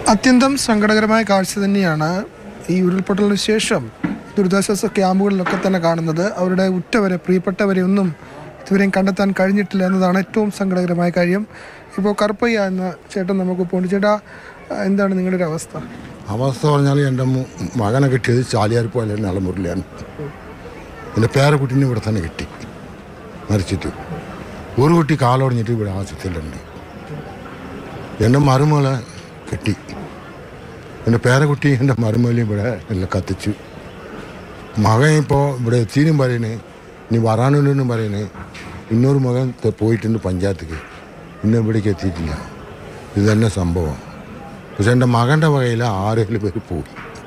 അത്യന്തം സങ്കടകരമായ കാഴ്ച തന്നെയാണ് ഈ ഉരുൾപൊട്ടലിന് ശേഷം ദുരിതാശ്വാസ ക്യാമ്പുകളിലൊക്കെ തന്നെ കാണുന്നത് അവരുടെ ഉറ്റവരെ പ്രിയപ്പെട്ടവരെ ഒന്നും ഇതുവരെയും കണ്ടെത്താൻ കഴിഞ്ഞിട്ടില്ല എന്നതാണ് ഏറ്റവും സങ്കടകരമായ കാര്യം ഇപ്പോൾ കറുപ്പയ്യ എന്ന ചേട്ടൻ നമുക്ക് പോണ്ട് ചേട്ടാ എന്താണ് നിങ്ങളുടെ ഒരു അവസ്ഥ അവസ്ഥ പറഞ്ഞാൽ എൻ്റെ മു- മകനെ കിട്ടിയത് ചാലിയാർപ്പോയിലെ നിലമുറിലാണ് എൻ്റെ പേരക്കുട്ടീനെ ഇവിടെ തന്നെ കിട്ടി മരിച്ചിട്ട് ഒരു കുട്ടി കാലൊടിഞ്ഞിട്ട് ഇവിടെ ആശുപത്രിയിലുണ്ട് എൻ്റെ മരുമകളെ കിട്ടി എൻ്റെ പേരക്കുട്ടി എൻ്റെ മരുമകളെ ഇവിടെ എല്ലാം കത്തിച്ചു മകൻ ഇപ്പോൾ ഇവിടെ എത്തിനും പറയുന്നത് ഇനി വരാനുണ്ടെന്നും പറയുന്നത് ഇന്നൊരു മകൻ ത- പോയിട്ടുണ്ട് പഞ്ചായത്തേക്ക് ഇന്ന് ഇവിടേക്ക് എത്തിയിട്ടില്ല ഇത് തന്നെ സംഭവം പക്ഷെ എൻ്റെ മകൻ്റെ വകയിൽ ആരെങ്കിലും പേര് പോയി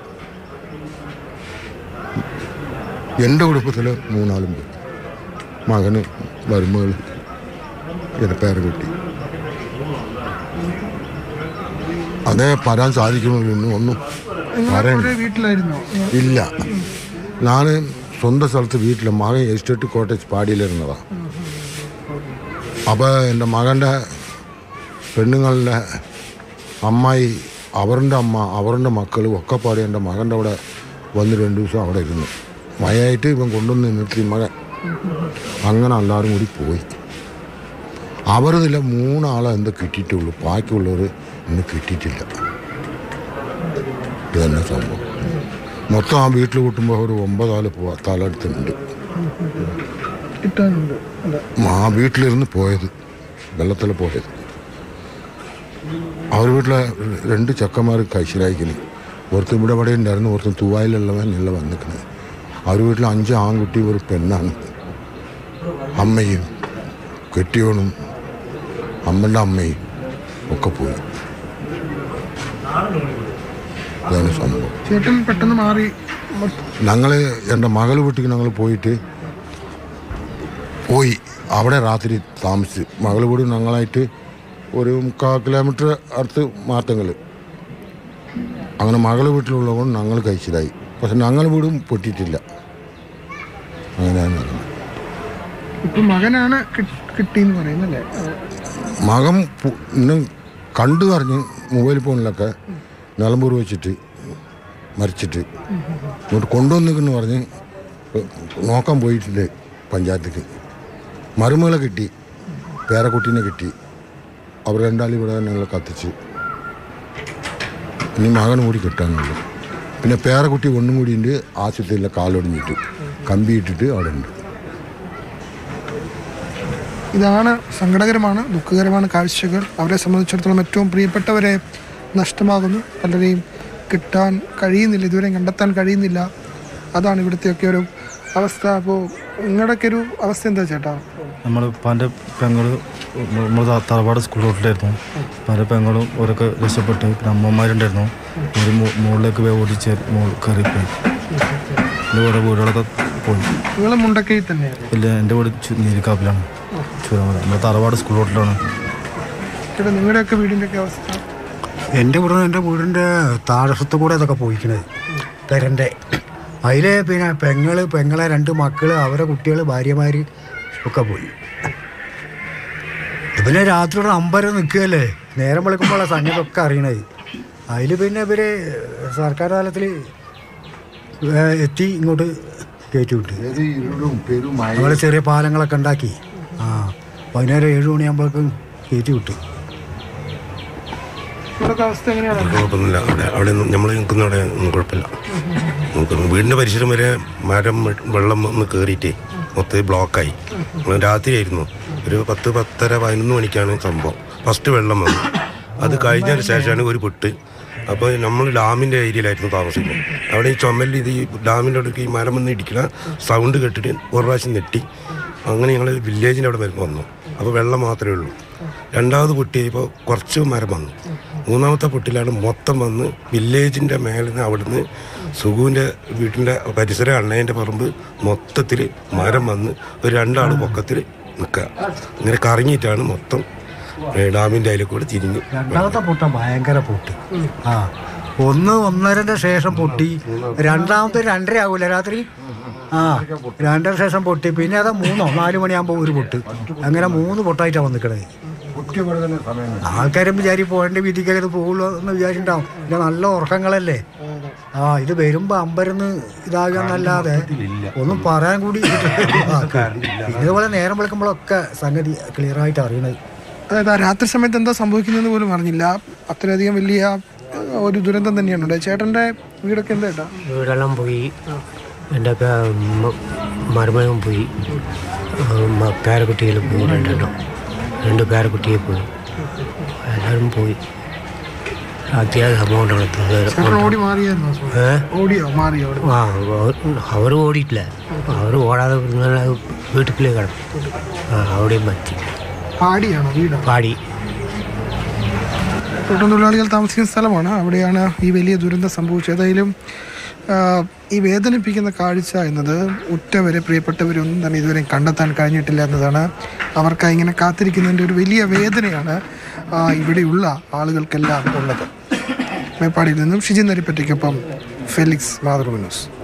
എൻ്റെ കുടുംബത്തിൽ മൂന്നാലും പേര് മകന് മരുമകൾ എൻ്റെ പേരക്കുട്ടി അതേ പറയാൻ സാധിക്കണമെന്ന് ഒന്നും പറയണ്ട ഒരേ വീട്ടിലായിരുന്നോ ഇല്ല ഞാൻ സ്വന്തം സ്ഥലത്ത് വീട്ടിൽ മകൻ എസ്റ്റേറ്റ് കോട്ടേജ് പാടിയിലിരുന്നതാണ് അപ്പോൾ എൻ്റെ മകൻ്റെ പെണ്ണുങ്ങളുടെ അമ്മായി അവരുടെ അമ്മ അവരുടെ മക്കളും ഒക്കെ പാടി എൻ്റെ മകൻ്റെ അവിടെ വന്ന് രണ്ട് ദിവസം അവിടെ ഇരുന്നു മഴയായിട്ട് ഇവൻ കൊണ്ടുവന്ന് നിർത്തി മകൻ അങ്ങനെ എല്ലാവരും കൂടി പോയി അവരിതിൽ മൂന്നാളെ എന്ത് കിട്ടിയിട്ടുള്ളൂ ബാക്കിയുള്ളവർ ഇന്ന് കിട്ടിയിട്ടില്ല ഇത് തന്നെ സംഭവം മൊത്തം ആ വീട്ടിൽ കൂട്ടുമ്പോൾ ഒരു ഒമ്പതാൾ പോവാ തലടുത്തുണ്ട് കിട്ടാനുണ്ട് അല്ല ആ വീട്ടിലിരുന്ന് പോയത് വെള്ളത്തിൽ പോയത് അവർ വീട്ടിലെ രണ്ട് ചെക്കന്മാർ കഴിച്ചിലായിക്കണ് ഒരുത്തും ഇവിടെ ഇവിടെ ഉണ്ടായിരുന്നു ഒരുത്തും തൂവായിലുള്ളവൻ എല്ല വന്നിക്കണ് അവർ വീട്ടിൽ അഞ്ച് ആൺകുട്ടി ഒരു പെണ്ണാണ് അമ്മയും കെട്ടിയോണും അമ്മൻ്റെ അമ്മയും ഒക്കെ പോയി ഇതാണ് സംഭവം ചേട്ടൻ പെട്ടെന്ന് മാറി മ- ഞങ്ങൾ എൻ്റെ മകൾ വീട്ടിൽ ഞങ്ങൾ പോയിട്ട് പോയി അവിടെ രാത്രി താമസിച്ച് മകൾ വീട് ഞങ്ങളായിട്ട് ഒരു മുക്കാൽ കിലോമീറ്റർ അടുത്ത് മാറ്റങ്ങൾ അങ്ങനെ മകൾ വീട്ടിലുള്ളത് കൊണ്ട് ഞങ്ങൾ കഴിച്ചിലായി പക്ഷെ ഞങ്ങൾ വീടും പൊട്ടിയിട്ടില്ല അങ്ങനെയാണ് നടന്നത്. ഇപ്പൊ മകനാണ് കി- കിട്ടിയെന്ന് പറയുന്നല്ലേ മകൻ പു- ഇന്ന് കണ്ടു പറഞ്ഞ് മൊബൈൽ ഫോണിലൊക്കെ നിലമ്പൂർ വെച്ചിട്ട് മരിച്ചിട്ട് ഇങ്ങോട്ട് കൊണ്ടുവന്നിക്കെന്ന് പറഞ്ഞ് നോക്കാൻ പോയിട്ടില്ലേ പഞ്ചായത്തേക്ക് മരുമകളെ കിട്ടി പേരക്കുട്ടീനെ കിട്ടി അവർ രണ്ടാളും ഇവിടെ ഞങ്ങൾ കത്തിച്ച് ഇനി മകനും കൂടി കിട്ടാനുള്ളൂ പിന്നെ പേരക്കുട്ടി ഒന്നും കൂടി ഉണ്ട് ആശുപത്രിയിലെ കാലൊടിഞ്ഞിട്ട് കമ്പി ഇട്ടിട്ട് അവിടെ ഉണ്ട് ഇതാണ് സങ്കടകരമാണ് ദുഃഖകരമാണ് കാഴ്ചകൾ അവരെ സംബന്ധിച്ചിടത്തോളം ഏറ്റവും പ്രിയപ്പെട്ടവരെ നഷ്ടമാകുന്നു പലരെയും കിട്ടാൻ കഴിയുന്നില്ല ഇതുവരെയും കണ്ടെത്താൻ കഴിയുന്നില്ല അതാണ് ഇവിടുത്തെയൊക്കെ ഒരു അവസ്ഥ അപ്പോൾ നിങ്ങളുടെയൊക്കെ ഒരു അവസ്ഥ എന്താ ചേട്ടാ നമ്മൾ ഉപ്പാൻ്റെ പെങ്ങൾ നമ്മൾ തറവാട് സ്കൂൾ റോട്ടിലായിരുന്നു ഉപ്പാൻ്റെ പെങ്ങളും ഓരൊക്കെ രക്ഷപ്പെട്ട് പിന്നെ അമ്മമാരുണ്ടായിരുന്നു ഒരു മു- മുകളിലേക്ക് പോയി ഓടിച്ച് മുകളിൽ കയറിപ്പോയി എൻ്റെ ഓരോ വീടുകളൊക്കെ പോയി നിങ്ങൾ മുണ്ടക്കയിൽ തന്നെയാണ് ഇല്ല എൻ്റെ വീട് ചു- നീലിക്കാപ്പിലാണ് ചുരമല നമ്മുടെ തറവാട് സ്കൂൾ റോട്ടിലാണ് ചേട്ടാ നിങ്ങളുടെയൊക്കെ വീടിൻ്റെയൊക്കെ അവസ്ഥ എൻ്റെ വീട് എൻ്റെ വീടിൻ്റെ താഴത്ത് കൂടെ അതൊക്കെ പോയിക്കണത് പെരൻ്റെ അതിൽ പിന്നെ പെങ്ങള് പെങ്ങളെ രണ്ട് മക്കള് അവരെ കുട്ടികൾ ഭാര്യമാർ ഒക്കെ പോയി പിന്നെ രാത്രി ഒരു അമ്പരം നിൽക്കുകയല്ലേ നേരം വിളിക്കുമ്പോൾ സംഗതിയൊക്കെ അറിയണത് അതിൽ പിന്നെ ഇവർ സർക്കാർ തലത്തിൽ എത്തി ഇങ്ങോട്ട് കയറ്റി വിട്ടു ഏത് ഇരുളും പെരും മഴ നമ്മളെ ചെറിയ പാലങ്ങളൊക്കെ ഉണ്ടാക്കി ആ വൈകുന്നേരം ഏഴ് മണിയാകുമ്പോഴേക്കും കയറ്റി വിട്ടു നിങ്ങളുടെയൊക്കെ അവസ്ഥ എങ്ങനെയാണ് കുഴപ്പമൊന്നുമില്ല അവിടെ അവിടെ നമ്മൾ നിൽക്കുന്ന അവിടെ ഒന്നും കുഴപ്പമില്ല നമുക്ക് വീടിൻ്റെ പരിസരം വരെ മരം വെ- വെള്ളം ഒന്ന് കയറിയിട്ടേ മൊത്തം ബ്ലോക്കായി നമ്മൾ രാത്രിയായിരുന്നു ഒരു പത്ത് പത്തര പതിനൊന്ന് മണിക്കാണ് സംഭവം ഫസ്റ്റ് വെള്ളം വന്നു അത് കഴിഞ്ഞതിന് ശേഷമാണ് ഒരു പൊട്ട് അപ്പോൾ നമ്മൾ ഡാമിൻ്റെ ഏരിയയിലായിരുന്നു താമസിക്കുന്നത് അവിടെ ഈ ചുമലിൽ ഇത് ഈ ഡാമിൻ്റെ അടുക്ക് ഈ മരം വന്ന് ഇടിക്കുന്ന സൗണ്ട് കേട്ടിട്ട് ഒരു പ്രാവശ്യം നെട്ടി അങ്ങനെ ഞങ്ങൾ വില്ലേജിൻ്റെ അവിടെ വരുമ്പോൾ വന്നു അപ്പോൾ വെള്ളം മാത്രമേ ഉള്ളൂ രണ്ടാമത് പൊട്ടിയപ്പോൾ കുറച്ച് മരം വന്നു മൂന്നാമത്തെ പൊട്ടിലാണ് മൊത്തം വന്ന് വില്ലേജിൻ്റെ മേലെ നിന്ന് അവിടുന്ന് സുഖുവിൻ്റെ വീട്ടിൻ്റെ പരിസരം അണ്ണേൻ്റെ പറമ്പ് മൊത്തത്തിൽ മരം വന്ന് ഒരു രണ്ടാൾ പൊക്കത്തിൽ നിൽക്കുക ഇങ്ങനെ കറങ്ങിയിട്ടാണ് മൊത്തം ഏ, ഡാമിൻ്റെ അതിൽ കൂടെ തിരിഞ്ഞ് രണ്ടാമത്തെ പൊട്ട ഭയങ്കര പൊട്ട് ആ ഒന്ന് ഒന്നരന്റെ ശേഷം പൊട്ടി രണ്ടാമത്തെ രണ്ടര ആകൂല രാത്രി ആ രണ്ടര ശേഷം പൊട്ടി പിന്നെ അതാ മൂന്നോ നാല് മണിയാകുമ്പോൾ ഒരു പൊട്ട് അങ്ങനെ മൂന്ന് പൊട്ടായിട്ടാണ് വന്നിക്കണത് ആൾക്കാരും വിചാരി പോകേണ്ട വീതിക്കൊക്കെ ഇത് പോകുള്ളൂ എന്ന് വിചാരിച്ചിട്ടുണ്ടാവും പിന്നെ നല്ല ഉറക്കങ്ങളല്ലേ ആ ഇത് വരുമ്പോ അമ്പരന്ന് ഇതാകാന്നല്ലാതെ ഒന്നും പറയാൻ കൂടി ഇതുപോലെ നേരം വിളിക്കുമ്പോഴൊക്കെ സംഗതി ക്ലിയർ ആയിട്ട് അറിയണത് അതായത് ആ രാത്രി സമയത്ത് എന്താ സംഭവിക്കുന്നതെന്ന് പോലും അറിഞ്ഞില്ല അത്രയധികം വലിയ ഏഹ്, ഒരു ദുരന്തം തന്നെയാണ് ഉണ്ടായത് ചേട്ടൻ്റെ വീടൊക്കെ എന്താ ഏട്ടാ വീടെല്ലാം പോയി എൻ്റെ മരുമകൻ പോയി മ- പേരക്കുട്ടികൾ പോയി രണ്ടെണ്ണം രണ്ട് പേരക്കുട്ടിയെ പോയി എല്ലാവരും പോയി അത്യാവശ്യം എമൗണ്ട് ചേട്ടൻ ഓടി മാറിയായിരുന്നു ആ സമയത്ത്? ഏ ഓടിയോ മാറിയോ അവിടെ ആ അവർ ഓടിയിട്ടില്ല അവർ ഓടാതെ നല്ല വീട്ടിലേ കിടന്നു ആ അവിടെയും പറ്റി പാടിയാണോ വീടാണോ പാടി തോട്ടം തൊഴിലാളികൾ താമസിക്കുന്ന സ്ഥലമാണ് അവിടെയാണ് ഈ വലിയ ദുരന്തം സംഭവിച്ചത് ഏതായാലും ആ, ഈ വേദനിപ്പിക്കുന്ന കാഴ്ച എന്നത് ഉറ്റവരെ പ്രിയപ്പെട്ടവരൊന്നും തന്നെ ഇതുവരെ കണ്ടെത്താൻ കഴിഞ്ഞിട്ടില്ല എന്നതാണ് അവർക്കായി ഇങ്ങനെ കാത്തിരിക്കുന്നതിൻ്റെ ഒരു വലിയ വേദനയാണ് ആ, ഇവിടെയുള്ള ആളുകൾക്കെല്ലാം ഉള്ളത് മേപ്പാടിയിൽ നിന്നും ഷിജി നരിപ്പറ്റയ്ക്കൊപ്പം ഫെലിക്സ് മാതൃ ന്യൂസ്